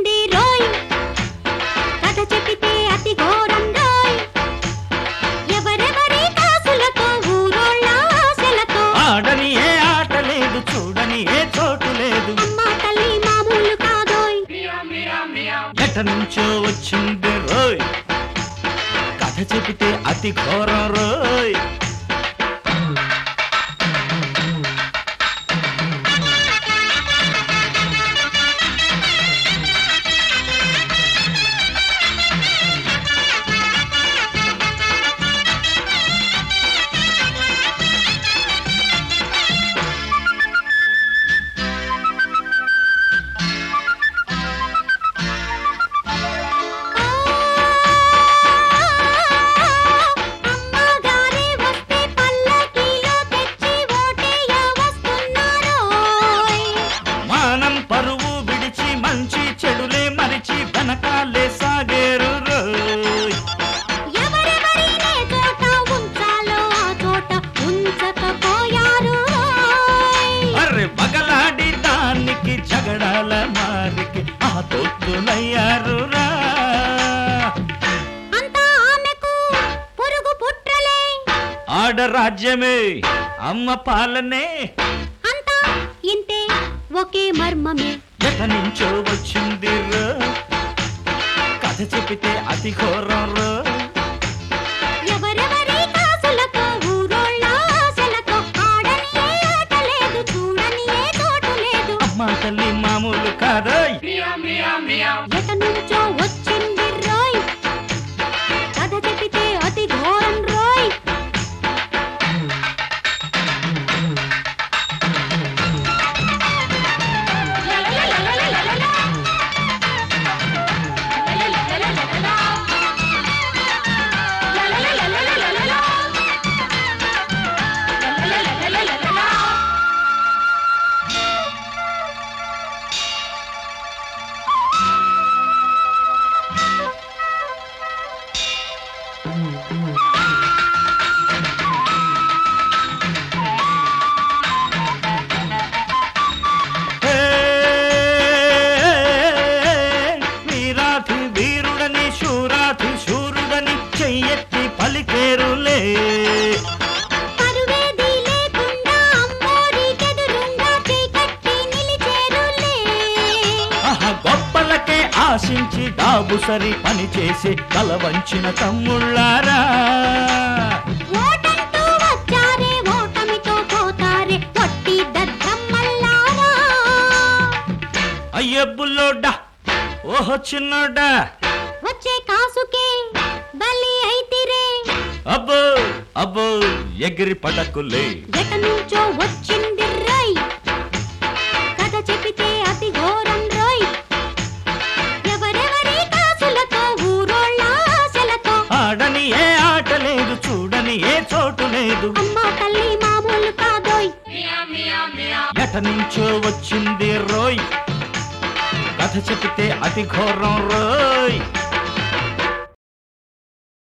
వచ్చింది రోయ్ కథ చెబితే అతి ఘోరం రోయ్ ఎవరెవరి కాసులతో ఊరోళ్ళ ఆశలతో ఆడని ఏ ఆట లేదు చూడని ఏ చోటు లేదు అమ్మ తల్లి మామూలు కాదోయ్ ఎట నుంచో వచ్చింది రోయ్ కథ చెబితే అతి ఘోరం రోయ్ అమ్మగారే వస్తే పల్లకీలో తెచ్చి ఓటేయ వస్తున్నారోయ్ మానం పరువు విడిచి మంచి చెడులే మరిచి వెనకాలే సాగేరు రోయ్ ఎవరెవరినే చోట ఉంచాలో ఆ చోట ఉంచకపోయారు రోయ్. అర్రె బగలాడి దానికి జగడాల మారికి ఆ తొత్తులయ్యారు రా అంతా ఆమెకు పురుగు పుట్రలే ఆడరాజ్యమే అమ్మ పాలనే అంతా ఇంతే ఒకే మర్మమే ఎట నుంచో వచ్చింది రో కథ చెబితే అతి ఘోరం రో ఎవరెవరి కాసులతో ఊరోళ్ళ ఆశలతో ఆడని ఏ ఆట లేదు చూడని ఏ చోటు లేదు అమ్మ తల్లి మామూలు కాదోయ్ ఎట నుంచో వచ్చింది రోయ్ కథ చెబితే అతి ఘోరం రోయ్ హే, వీరాధి వీరుడని శూరాధి శూరుడని చెయ్యెత్తి పలికేరులే పరువేది లేకుండా అమ్మోరికెదురుంగా చేకట్టి నిలిచేరులే ఆహా గొప్పలకే ఆశించి డాబు సరి పని చేసి తల వంచిన తమ్ముళ్ళారా ఓటంటూ వచ్చారే ఓటమితో పోతారే పొట్టి దద్దమ్మల్లారా అయ్యే బుల్లోడా ఓహో చిన్నోడా వచ్చే కాసుకే బలి అయితిరే అబ్బో అబ్బో ఎగిరి పడకులే ఎట నుంచో వచ్చింది రై కథ చెబితే అతి ఘోరం రోయ్ ఎవరెవరి కాసులతో ఊరోళ్ళ ఆశలతో ఆడని ఏ ఆట లేదు చూడని ఏ చోటు లేదు అమ్మ తల్లి మామూలు కాదోయ్ ఎట నుంచో వచ్చింది రోయ్ కథ చెబితే అతి ఘోరం రోయ్